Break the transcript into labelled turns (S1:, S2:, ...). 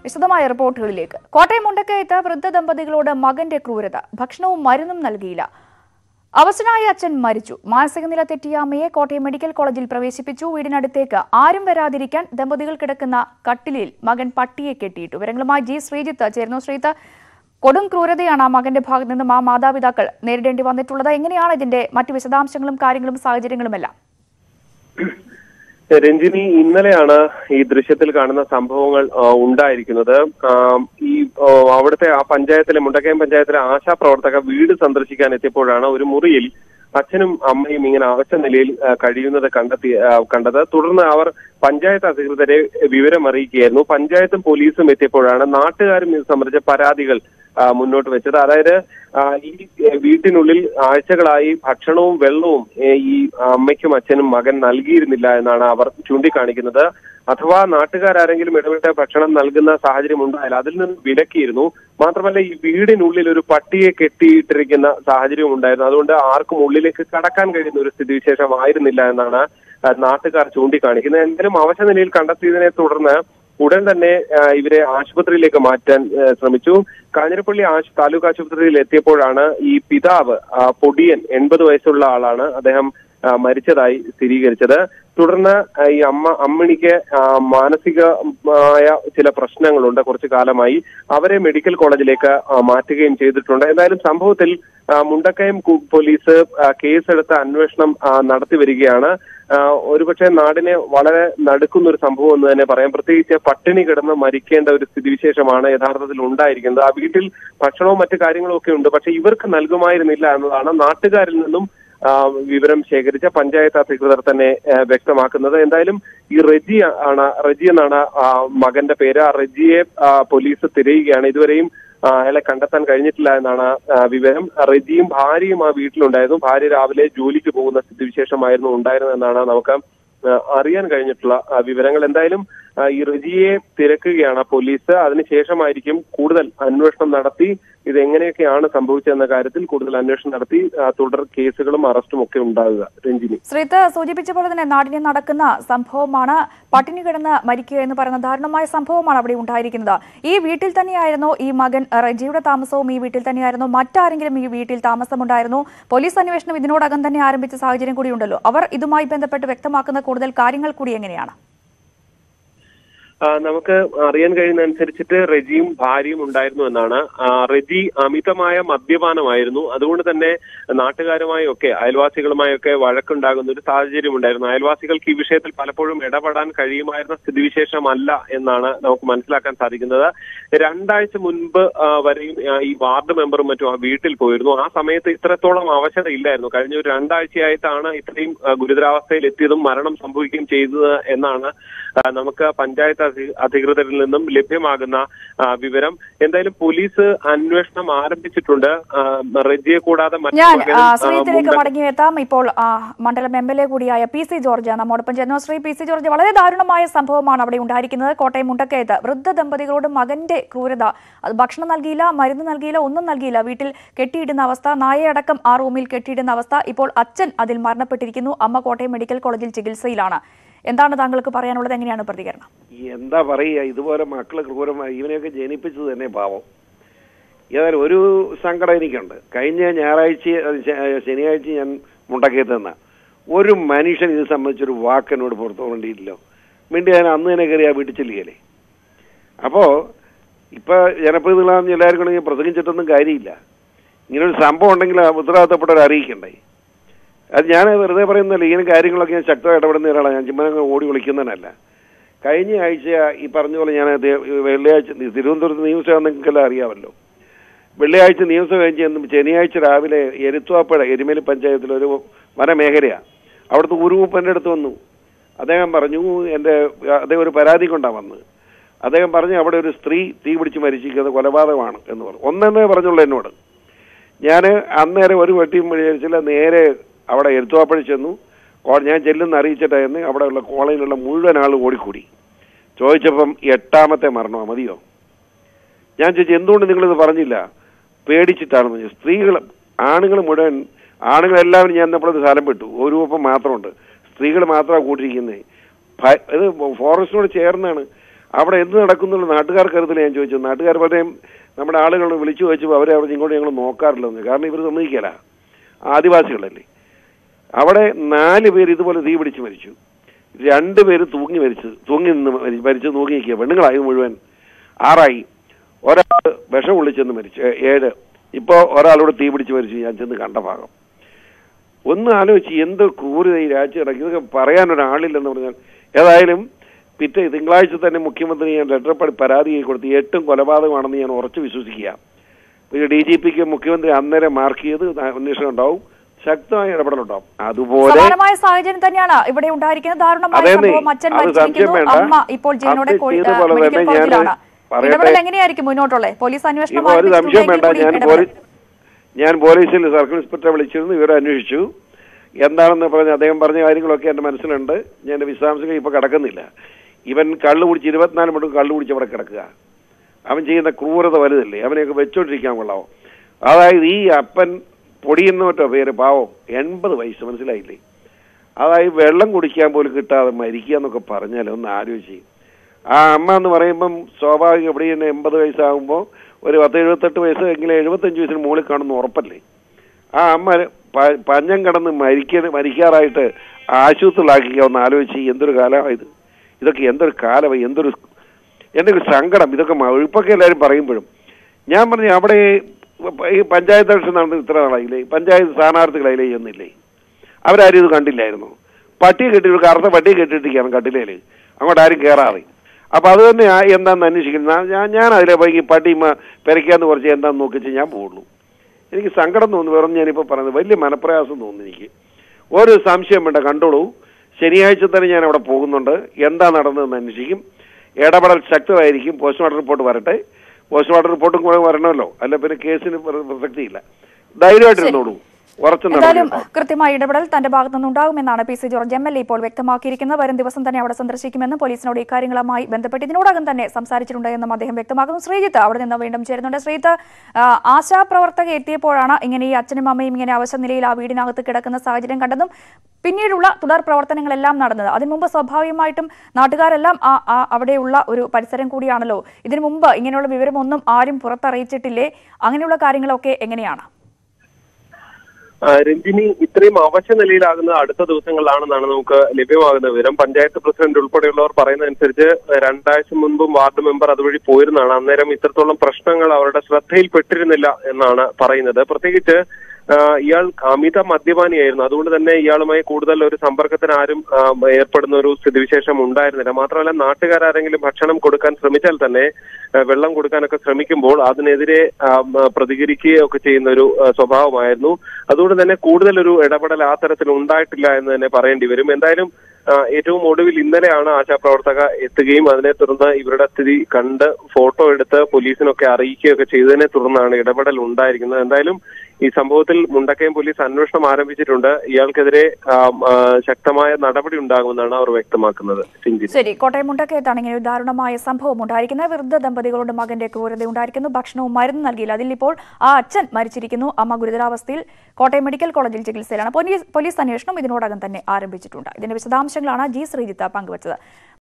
S1: വിശദമായ റിപ്പോർട്ടുകളിലേക്ക് കോട്ടയം മുണ്ടക്കയത്ത് വൃദ്ധ ദമ്പതികളോട് മകന്റെ ക്രൂരത ഭക്ഷണവും മരുന്നും നൽകിയില്ല അവശനായ അച്ഛൻ മരിച്ചു മാനസിക നില തെറ്റിയ അമ്മയെ കോട്ടയം മെഡിക്കൽ കോളേജിൽ പ്രവേശിപ്പിച്ചു വീടിനടുത്തേക്ക് ആരും വരാതിരിക്കാൻ ദമ്പതികൾ കിടക്കുന്ന കട്ടിലിൽ മകൻ പട്ടിയെ കെട്ടിയിട്ടു വിവരങ്ങളുമായി ജി ശ്രീജിത്ത് ചേരുന്നു ശ്രീജിത്ത് കൊടും ക്രൂരതയാണ് ആ മകന്റെ ഭാഗത്ത് നിന്നും ആ മാതാപിതാക്കൾ നേരിടേണ്ടി വന്നിട്ടുള്ളത് എങ്ങനെയാണ് ഇതിന്റെ മറ്റു വിശദാംശങ്ങളും കാര്യങ്ങളും സാഹചര്യങ്ങളുമെല്ലാം
S2: രഞ്ജിനി ഇന്നലെയാണ് ഈ ദൃശ്യത്തിൽ കാണുന്ന സംഭവങ്ങൾ ആ, ഉണ്ടായിരിക്കുന്നത് ആ, ഈ ആ, അവിടുത്തെ ആ പഞ്ചായത്തിലെ മുണ്ടക്കയം പഞ്ചായത്തിലെ ആശാപ്രവർത്തക വീട് സന്ദർശിക്കാൻ എത്തിയപ്പോഴാണ് ഒരു മുറിയിൽ അച്ഛനും അമ്മയും ഇങ്ങനെ അവശ നിലയിൽ ആ, കഴിയുന്നത് കണ്ടെത്തി ആ, കണ്ടത് തുടർന്ന് അവർ പഞ്ചായത്ത് അധികൃതരെ വിവരം അറിയിക്കുകയായിരുന്നു പഞ്ചായത്തും പോലീസും എത്തിയപ്പോഴാണ് നാട്ടുകാരും ഇത് സംബന്ധിച്ച പരാതികൾ ആ, മുന്നോട്ട് വെച്ചത് അതായത് ആ, ഈ ഏ, വീട്ടിനുള്ളിൽ ആഴ്ചകളായി ഭക്ഷണവും വെള്ളവും ഏ, ഈ അമ്മയ്ക്കും അച്ഛനും മകൻ നൽകിയിരുന്നില്ല എന്നാണ് അവർ ചൂണ്ടിക്കാണിക്കുന്നത് അഥവാ നാട്ടുകാരാരെങ്കിലും ഇടപെട്ട ഭക്ഷണം നൽകുന്ന സാഹചര്യം ഉണ്ടായാൽ അതിൽ നിന്ന് വിലക്കിയിരുന്നു മാത്രമല്ല ഈ വീടിനുള്ളിൽ ഒരു പട്ടിയെ കെട്ടിയിട്ടിരിക്കുന്ന സാഹചര്യവും ഉണ്ടായിരുന്നു അതുകൊണ്ട് ആർക്കും ഉള്ളിലേക്ക് കടക്കാൻ കഴിയുന്ന ഒരു സ്ഥിതിവിശേഷമായിരുന്നില്ല എന്നാണ് ആ, നാട്ടുകാർ ചൂണ്ടിക്കാണിക്കുന്നത് എന്തായാലും അവശ നിലയിൽ കണ്ടെത്തിയതിനെ തുടർന്ന് ഉടൻ തന്നെ ആ, ഇവരെ ആശുപത്രിയിലേക്ക് മാറ്റാൻ ആ, ശ്രമിച്ചു കാഞ്ഞിരപ്പള്ളി ആശു താലൂക്ക് ആശുപത്രിയിൽ എത്തിയപ്പോഴാണ് ഈ പിതാവ് ആ, പൊടിയൻ എൺപത് വയസ്സുള്ള ആളാണ് അദ്ദേഹം ആ, മരിച്ചതായി സ്ഥിരീകരിച്ചത് തുടർന്ന് ആ, ഈ അമ്മ അമ്മിണിക്ക് ആ, മാനസികമായ ചില പ്രശ്നങ്ങളുണ്ട് കുറച്ചു കാലമായി അവരെ മെഡിക്കൽ കോളേജിലേക്ക് ആ, മാറ്റുകയും ചെയ്തിട്ടുണ്ട് എന്തായാലും സംഭവത്തിൽ ആ, മുണ്ടക്കയം കു- പോലീസ് ആ, കേസെടുത്ത് അന്വേഷണം ആ, നടത്തി വരികയാണ് ആ, ഒരുപക്ഷെ നാടിനെ വളരെ നടുക്കുന്ന ഒരു സംഭവം എന്ന് തന്നെ പറയാം പ്രത്യേകിച്ച് പട്ടിണി കിടന്ന് മരിക്കേണ്ട ഒരു സ്ഥിതിവിശേഷമാണ് യഥാർത്ഥത്തിൽ ഉണ്ടായിരിക്കുന്നത് ആ വീട്ടിൽ ഭക്ഷണവും മറ്റു കാര്യങ്ങളും ഒക്കെ ഉണ്ട് പക്ഷെ ഇവർക്ക് നൽകുമായിരുന്നില്ല എന്നതാണ് നാട്ടുകാരിൽ നിന്നും ആ, വിവരം ശേഖരിച്ച പഞ്ചായത്ത് അധികൃതർ തന്നെ ആ, വ്യക്തമാക്കുന്നത് എന്തായാലും ഈ റെജി ആണ് റെജി എന്നാണ് ആ, മകന്റെ പേര് ആ റെജിയെ ആ, പോലീസ് തിരയുകയാണ് ഇതുവരെയും ആ, അയാളെ കണ്ടെത്താൻ കഴിഞ്ഞിട്ടില്ല എന്നാണ് ആ, വിവരം റെജിയും ഭാര്യയും ആ വീട്ടിലുണ്ടായിരുന്നു ഭാര്യ രാവിലെ ജോലിക്ക് പോകുന്ന സ്ഥിതിവിശേഷമായിരുന്നു ഉണ്ടായിരുന്നതെന്നാണ് നമുക്ക് ആ, അറിയാൻ കഴിഞ്ഞിട്ടുള്ള ആ, വിവരങ്ങൾ എന്തായാലും ആ, ഈ റെജിയെ തിരക്കുകയാണ് പോലീസ് അതിനുശേഷമായിരിക്കും കൂടുതൽ അന്വേഷണം നടത്തി ഇത് എങ്ങനെയൊക്കെയാണ് സംഭവിച്ചതെന്ന കാര്യത്തിൽ കൂടുതൽ അന്വേഷണം നടത്തി ആ, തുടർ കേസുകളും അറസ്റ്റും ഒക്കെ ഉണ്ടാകുക രഞ്ജിനി
S1: ശ്രീത്ത് സൂചിപ്പിച്ച പോലെ തന്നെ നാടിനെ നടക്കുന്ന സംഭവമാണ് പട്ടിണി കിടന്ന് മരിക്കുക എന്ന് പറയുന്ന ദാരുണമായ സംഭവമാണ് അവിടെ ഉണ്ടായിരിക്കുന്നത് ഈ വീട്ടിൽ തന്നെയായിരുന്നു ഈ മകൻ അഹ്, റെജിയുടെ താമസവും ഈ വീട്ടിൽ തന്നെയായിരുന്നു മറ്റാരെങ്കിലും ഈ വീട്ടിൽ താമസമുണ്ടായിരുന്നു പോലീസ് അന്വേഷണം ഇതിനോടകം തന്നെ ആരംഭിച്ച സാഹചര്യം കൂടിയുണ്ടല്ലോ അവർ ഇതുമായി ബന്ധപ്പെട്ട് വ്യക്തമാക്കുന്ന കൂടുതൽ കാര്യങ്ങൾ കൂടി എങ്ങനെയാണ്
S2: ആ, നമുക്ക് അറിയാൻ കഴിയുന്ന അനുസരിച്ചിട്ട് റെജിയും ഭാര്യയും ഉണ്ടായിരുന്നു എന്നാണ് ആ, റെജി അമിതമായ മദ്യപാനമായിരുന്നു അതുകൊണ്ട് തന്നെ നാട്ടുകാരുമായൊക്കെ അയൽവാസികളുമായൊക്കെ വഴക്കുണ്ടാകുന്ന ഒരു സാഹചര്യം ഉണ്ടായിരുന്നു അയൽവാസികൾക്ക് ഈ വിഷയത്തിൽ പലപ്പോഴും ഇടപെടാൻ കഴിയുമായിരുന്ന സ്ഥിതിവിശേഷമല്ല എന്നാണ് നമുക്ക് മനസ്സിലാക്കാൻ സാധിക്കുന്നത് രണ്ടാഴ്ച മുൻപ് ആ, വരെയും ആ, ഈ വാർഡ് മെമ്പറും മറ്റും ആ വീട്ടിൽ പോയിരുന്നു ആ സമയത്ത് ഇത്രത്തോളം അവശത ഇല്ലായിരുന്നു കഴിഞ്ഞ ഒരു രണ്ടാഴ്ചയായിട്ടാണ് ഇത്രയും ആ, ഗുരുതരാവസ്ഥയിൽ എത്തിയതും മരണം സംഭവിക്കുകയും ചെയ്തത് എന്നാണ് ആ, നമുക്ക് പഞ്ചായത്ത് അധി- അധികൃതരിൽ നിന്നും ലഭ്യമാകുന്ന ആ, വിവരം എന്തായാലും പോലീസ് അന്വേഷണം ആരംഭിച്ചിട്ടുണ്ട് ആ, റെജിയെ കൂടാതെ മറ്റു
S1: ഞാൻ
S2: മകനും,
S1: ആ,
S2: ആ,
S1: ശ്രീത്തിലേക്ക്
S2: മുണ്ട-
S1: മടങ്ങിയെത്താം ഇപ്പോൾ ആ, മണ്ഡലം എം എൽ എ കൂടിയായ പി സി ജോർജ് നമ്മോടൊപ്പം ചേർന്നു ശ്രീ പി സി ജോർജ് വളരെ ദാരുണമായ സംഭവമാണ് അവിടെ ഉണ്ടായിരിക്കുന്നത് കോട്ടയം മുണ്ടക്കയത്ത് വൃദ്ധ ദമ്പതികളോട് മകന്റെ ക്രൂരത അത് ഭക്ഷണം നൽകിയില്ല മരുന്ന് നൽകിയില്ല ഒന്നും നൽകിയില്ല വീട്ടിൽ കെട്ടിയിടുന്ന അവസ്ഥ നായയടക്കം ആ റൂമിൽ കെട്ടിയിടുന്ന അവസ്ഥ ഇപ്പോൾ അച്ഛൻ അതിൽ മരണപ്പെട്ടിരിക്കുന്നു അമ്മ കോട്ടയം മെഡിക്കൽ കോളേജിൽ ചികിത്സയിലാണ് എന്താണ് താങ്കൾക്ക് പറയാനുള്ളത് എങ്ങനെയാണ് പ്രതികരണം
S3: എന്താ പറയുക ഇതുപോലെ മക്കള് ക്രൂരമായി ഇവനെയൊക്കെ ജനിപ്പിച്ചത് തന്നെ പാവം ഏതായാലും ഒരു സങ്കടം എനിക്കുണ്ട് കഴിഞ്ഞ ഞായറാഴ്ച അത് ശ- ശനിയാഴ്ച ഞാൻ മുണ്ടക്കയത്ത് നിന്ന ഒരു മനുഷ്യൻ ഇത് സംബന്ധിച്ചൊരു വാക്കെന്നോട് പുറത്തു കൊണ്ടില്ലല്ലോ വേണ്ടി ഞാൻ അന്ന് തന്നെ കയറി ആ വീട്ടിൽ ചെല്ലുകയല്ലേ അപ്പോ ഇപ്പൊ ജനപ്രതിനിധികളാണെന്ന് എല്ലാവരും കൂടെ ഞാൻ പ്രസംഗിച്ചിട്ടൊന്നും കാര്യമില്ല ഇങ്ങനെ ഒരു സംഭവം ഉണ്ടെങ്കിൽ ആ ഉത്തരവാദിത്തപ്പെട്ടവരെ അറിയിക്കണ്ടേ അത് ഞാൻ വെറുതെ പറയുന്നല്ല ഇങ്ങനെ കാര്യങ്ങളൊക്കെ ഞാൻ ശക്തമായി ഇടപെടുന്ന ഒരാളാണ് ഞാൻ ചുമ്മാ അങ്ങ് ഓടി വിളിക്കുന്നതിനല്ല കഴിഞ്ഞ ആഴ്ച ഈ പറഞ്ഞ പോലെ ഞാൻ ദേ- വെള്ളിയാഴ്ച തിരുവനന്തപുരത്ത് നിയമസഭ നിങ്ങൾക്കെല്ലാം അറിയാമല്ലോ വെള്ളിയാഴ്ച നിയമസഭ കഴിഞ്ഞ് ചെന്ന് ശനിയാഴ്ച രാവിലെ എരുത്തുവാപ്പുഴ എരുമേലി പഞ്ചായത്തിലെ ഒരു വനമേഖലയാണ് അവിടുത്തെ ഉരുവൂപ്പ് എൻ്റെ അടുത്ത് വന്നു അദ്ദേഹം പറഞ്ഞു എൻ്റെ അദ്ദേഹം ഒരു പരാതി കൊണ്ടാണ് വന്നത് അദ്ദേഹം പറഞ്ഞു അവിടെ ഒരു സ്ത്രീ തീ പിടിച്ച് മരിച്ചിരിക്കുന്നത് കൊലപാതകമാണ് എന്ന് പറഞ്ഞു ഒന്നെന്നേ പറഞ്ഞുള്ളൂ എന്നോട് ഞാൻ അന്നേരം ഒരു വെട്ടിയും വിചാരിച്ചില്ല നേരെ അവിടെ എഴുത്തുവാപ്പഴ ചെന്നു കോ- ഞാൻ ചെല്ലുന്ന അറിയിച്ചിട്ടായിരുന്നു അവിടെയുള്ള കോളേജിലുള്ള മുഴുവൻ ആൾ ഓടിക്കൂടി ചോദിച്ചപ്പം എട്ടാമത്തെ മരണമോ മതിയോ ഞാൻ ചോദിച്ചു എന്തുകൊണ്ട് നിങ്ങളിത് പറഞ്ഞില്ല പേടിച്ചിട്ടാണെന്ന് ചോദിച്ചു സ്ത്രീകൾ ആണുങ്ങൾ മുഴുവൻ ആണുങ്ങളെല്ലാവരും ഞാൻ നമ്മളത് സ്ഥലം വിട്ടു ഒരു ഒപ്പം മാത്രമുണ്ട് സ്ത്രീകൾ മാത്രമാണ് കൂട്ടിരിക്കുന്നത് ഭ- ഇത് ഫോറസ്റ്റിനോട് ചേർന്നാണ് അവിടെ എന്ത് നടക്കുന്നുള്ള നാട്ടുകാർ കരുതൽ ഞാൻ ചോദിച്ചു നാട്ടുകാർ പറയും നമ്മുടെ ആളുകൾ വിളിച്ചു ചോദിച്ചപ്പോൾ അവരെ അവിടെ ഇങ്ങോട്ട് ഞങ്ങൾ നോക്കാറില്ലെന്ന് കാരണം ഇവർ സമ്മതിക്കല ആദിവാസികളല്ലേ അവിടെ നാല് പേര് ഇതുപോലെ തീ പിടിച്ച് മരിച്ചു രണ്ട് പേര് തൂങ്ങി മരിച്ചു തൂങ്ങി നിന്ന് മരി- മരിച്ചു തൂങ്ങി നിൽക്കുക പെണ്ണുങ്ങളായി മുഴുവൻ ആറായി ഒരാൾ വിഷം ഉള്ളിച്ചെന്ന് മരിച്ചു ഏ- ഏഴ് ഇപ്പോൾ ഒരാളോട് തീ പിടിച്ച് മരിച്ചു ഞാൻ ചെന്ന് കണ്ട ഭാഗം ഒന്ന് ആലോചിച്ച് എന്ത് ക്രൂരത ഈ രാജ്യം ഇറക്കി ഇതൊക്കെ പറയാൻ ഒരാളില്ലെന്ന് പറഞ്ഞാൽ ഏതായാലും പിറ്റേ തിങ്കളാഴ്ച തന്നെ മുഖ്യമന്ത്രി ഞാൻ ലെറ്റർ പടി പരാതി കൊടുത്ത് എട്ടും കൊലപാതകമാണെന്ന് ഞാൻ ഉറച്ചു വിശ്വസിക്കുക പിന്നെ ഡി ജി പിക്ക് മുഖ്യമന്ത്രി അന്നേരം മാർക്ക് ചെയ്ത് അന്വേഷണം ഉണ്ടാവും ശക്തമായ ഇടപെടലുണ്ടാവും അതുപോലെ
S1: സമാനമായ സാഹചര്യം തന്നെയാണ് ഇവിടെ ഉണ്ടായിരിക്കുന്നത് ദാരുണമായ
S3: അതേന്നേ,
S1: സംഭവം അച്ഛൻ
S3: അത് സംശയം
S1: മരിച്ചിരിക്കുന്നു
S3: വേണ്ട.
S1: അമ്മ ഇപ്പോൾ ജീവനോടെ
S3: അപ്ഡേറ്റ്
S1: കോഴി-
S3: ചെയ്ത
S1: ആ,
S3: പോലെ
S1: മെഡിക്കൽ
S3: തന്നെ ഞാൻ
S1: കോളേജിലാണ്
S3: പറയട്ടെ.
S1: ഇടപെടൽ എങ്ങനെയായിരിക്കും മുന്നോട്ടുള്ളത് പോലീസ് അന്വേഷണം
S3: ഇപ്പൊ ഒരു സംശയം
S1: ആരംഭിച്ചിട്ടുണ്ടെങ്കിൽ
S3: വേണ്ട
S1: കൂടി
S3: ഞാൻ
S1: ഇടപെടൽ.
S3: പോലീസ് ഞാൻ പോലീസിൽ സർക്കിൾ ഇൻസ്പെക്ടറെ വിളിച്ചിരുന്നു ഇവരെ അന്വേഷിച്ചു എന്താണെന്ന് പറഞ്ഞ് അദ്ദേഹം പറഞ്ഞ കാര്യങ്ങളൊക്കെ എന്റെ മനസ്സിലുണ്ട് ഞാൻ എന്റെ വിശദാംശങ്ങൾ ഇപ്പൊ കിടക്കുന്നില്ല ഇവൻ കള്ളു കുടിച്ച് ഇരുപത്തിനാല് മണിക്കൂർ കള്ളു കുടിച്ച് അവിടെ കിടക്കുക അവൻ ചെയ്യുന്ന ക്രൂരത വലുതല്ലേ അവനെയൊക്കെ വെച്ചോണ്ടിരിക്കാൻ കൊള്ളാവോ അതായത് ഈ അപ്പൻ പൊടിയെന്നോട്ടോ പേര് പാവം എൺപത് വയസ്സ് മനസ്സിലായില്ലേ അതായത് വെള്ളം കുടിക്കാൻ പോലും കിട്ടാതെ മരിക്കുക എന്നൊക്കെ പറഞ്ഞാൽ ഒന്ന് ആലോചിച്ച് ആ അമ്മ എന്ന് പറയുമ്പം സ്വാഭാവികം എവിടെ തന്നെ എൺപത് വയസ്സാകുമ്പോൾ ഒരു പത്ത് എഴുപത്തെട്ട് വയസ്സ് എങ്കിലും എഴുപത്തഞ്ച് വയസ്സിന് മുകളിൽ കാണുന്ന ഉറപ്പല്ലേ ആ അമ്മ പ- പഞ്ഞം കടന്ന് മരിക്ക മരിക്കാറായിട്ട് ആശുപത്രിയിലാക്കിക്കുക ഒന്ന് ആലോചിച്ച് എന്തൊരു കാലമായത് ഇതൊക്കെ എന്തൊരു കാലമായി എന്തൊരു എൻ്റെ ഒരു സങ്കടം ഇതൊക്കെ മ- ഇപ്പൊക്കെ എല്ലാവരും പറയുമ്പോഴും ഞാൻ പറഞ്ഞു അവിടെ ഈ പഞ്ചായത്ത് ഇലക്ഷൻ നടന്നത് ഇത്ര നാളായില്ലേ പഞ്ചായത്ത് സ്ഥാനാർത്ഥികളായില്ലേ എന്നില്ലേ അവരാരും ഇത് കണ്ടില്ലായിരുന്നു പട്ടി കെട്ടി കറുത്ത പട്ടി കെട്ടിട്ടിരിക്കുകയാണ് കട്ടിലേല് അങ്ങോട്ട് ആരും കയറാതെ അപ്പൊ അത് തന്നെ ആ- എന്താന്ന് അന്വേഷിക്കുന്നത് ഞാൻ ഞാൻ അതിലെ പോയി ഈ പട്ടി മ- പെരയ്ക്കാന്ന് കുറച്ച് എന്താന്ന് നോക്കിച്ച് ഞാൻ പോകുള്ളൂ എനിക്ക് സങ്കടം തോന്നുന്നു വേറെ ഞാനിപ്പോൾ പറയുന്നത് വലിയ മനപ്രയാസം തോന്നുന്നു എനിക്ക് ഒരു സംശയം വേണ്ട കണ്ടോളൂ ശനിയാഴ്ച തന്നെ ഞാൻ അവിടെ പോകുന്നുണ്ട് എന്താ നടന്നതെന്ന് അന്വേഷിക്കും ഇടപെടൽ ശക്തമായിരിക്കും പോസ്റ്റ്മോർട്ടം റിപ്പോർട്ട് വരട്ടെ പോസ്റ്റ്മോർട്ടം റിപ്പോർട്ടും കൂടെ വരണമല്ലോ അല്ല പിന്നെ കേസിന് പ്ര- പ്രസക്തിയില്ല ധൈര്യമായിട്ട് ഇരുന്നോളൂ ഉറച്ചു
S1: എന്തായാലും
S3: നടന്നു
S1: കൃത്യമായ ഇടപെടൽ തന്റെ ഭാഗത്തു നിന്നുണ്ടാകുമെന്നാണ് P C George M L A ഇപ്പോൾ വ്യക്തമാക്കിയിരിക്കുന്നത് വരും ദിവസം തന്നെ അവിടെ സന്ദർശിക്കുമെന്നും പോലീസിനോട് ഇക്കാര്യങ്ങളുമായി ബന്ധപ്പെട്ട് ഇതിനോടകം തന്നെ സംസാരിച്ചിട്ടുണ്ട് എന്നും അദ്ദേഹം വ്യക്തമാക്കുന്നു ശ്രീജിത്ത് അവിടെ നിന്ന് വീണ്ടും ചേരുന്നുണ്ട് ശ്രീജിത്ത് ആ, ആശാപ്രവർത്തക എത്തിയപ്പോഴാണ് ഇങ്ങനെ ഈ അച്ഛനും അമ്മയും ഇങ്ങനെ അവശ നിലയിൽ ആ വീടിനകത്ത് കിടക്കുന്ന സാഹചര്യം കണ്ടതും പിന്നീടുള്ള തുടർ പ്രവർത്തനങ്ങളെല്ലാം നടന്നത് അതിനു മുമ്പ് സ്വാഭാവികമായിട്ടും നാട്ടുകാരെല്ലാം ആ ആ അവിടെയുള്ള ഒരു പരിസരം കൂടിയാണല്ലോ ഇതിനു മുമ്പ് ഇങ്ങനെയുള്ള വിവരമൊന്നും ആരും പുറത്തറിയിച്ചിട്ടില്ലേ അങ്ങനെയുള്ള കാര്യങ്ങളൊക്കെ എങ്ങനെയാണ്
S2: ആ, രഞ്ജിനി ഇത്രയും അവശ നിലയിലാകുന്നത് അടുത്ത ദിവസങ്ങളിലാണെന്നാണ് നമുക്ക് ലഭ്യമാകുന്ന വിവരം പഞ്ചായത്ത് പ്രസിഡന്റ് ഉൾപ്പെടെയുള്ളവർ പറയുന്നതനുസരിച്ച് രണ്ടാഴ്ച മുൻപും വാർഡ് മെമ്പർ അതുവഴി പോയിരുന്നതാണ് അന്നേരം ഇത്രത്തോളം പ്രശ്നങ്ങൾ അവരുടെ ശ്രദ്ധയിൽപ്പെട്ടിരുന്നില്ല എന്നാണ് പറയുന്നത് പ്രത്യേകിച്ച് ആ, ഇയാൾ അമിത മദ്യപാനിയായിരുന്നു അതുകൊണ്ട് തന്നെ ഇയാളുമായി കൂടുതൽ ഒരു സമ്പർക്കത്തിന് ആരും ആ, ഏർപ്പെടുന്ന ഒരു സ്ഥിതിവിശേഷം ഉണ്ടായിരുന്നില്ല മാത്രമല്ല നാട്ടുകാരെങ്കിലും ഭക്ഷണം കൊടുക്കാൻ ശ്രമിച്ചാൽ തന്നെ ആ, വെള്ളം കൊടുക്കാനൊക്കെ ശ്രമിക്കുമ്പോൾ അതിനെതിരെ ആ, മ, പ്രതികരിക്കുകയൊക്കെ ചെയ്യുന്ന ഒരു ആ, സ്വഭാവമായിരുന്നു അതുകൊണ്ട് തന്നെ കൂടുതൽ ഒരു ഇടപെടൽ ആ തരത്തിൽ ഉണ്ടായിട്ടില്ല എന്ന് തന്നെ പറയേണ്ടി വരും എന്തായാലും ആ, ഏറ്റവും ഒടുവിൽ ഇന്നലെയാണ് ആശാപ്രവർത്തക എത്തുകയും അതിനെ തുടർന്ന് ഇവരുടെ സ്ഥിതി കണ്ട് ഫോട്ടോ എടുത്ത് പോലീസിനൊക്കെ അറിയിക്കുകയൊക്കെ ചെയ്തതിനെ തുടർന്നാണ് ഇടപെടൽ ഉണ്ടായിരിക്കുന്നത് എന്തായാലും ഈ സംഭവത്തിൽ മുണ്ടക്കയം പോലീസ് അന്വേഷണം ആരംഭിച്ചിട്ടുണ്ട് ഇയാൾക്കെതിരെ ആ, ആ, ശക്തമായ നടപടി ഉണ്ടാകുമെന്നാണ് അവർ വ്യക്തമാക്കുന്നത് രഞ്ജിത്ത്
S1: ശരി കോട്ടയം മുണ്ടക്കയത്താണ് ഇങ്ങനെ ഒരു ദാരുണമായ സംഭവം ഉണ്ടായിരിക്കുന്നത് വൃദ്ധ ദമ്പതികളുടെ മകന്റെ ക്രൂരത ഉണ്ടായിരിക്കുന്നു ഭക്ഷണവും മരുന്നും നൽകിയില്ല അതിൽ ഇപ്പോൾ ആ അച്ഛൻ മരിച്ചിരിക്കുന്നു അമ്മ ഗുരുതരാവസ്ഥയിൽ കോട്ടയം മെഡിക്കൽ കോളേജിൽ ചികിത്സയിലാണ് പോലീസ് പോലീസ് അന്വേഷണം ഇതിനോടകം തന്നെ ആരംഭിച്ചിട്ടുണ്ട് ഇതിന്റെ വിശദാംശങ്ങളാണ് ജി ശ്രീജിത്ത് പങ്കുവച്ചത്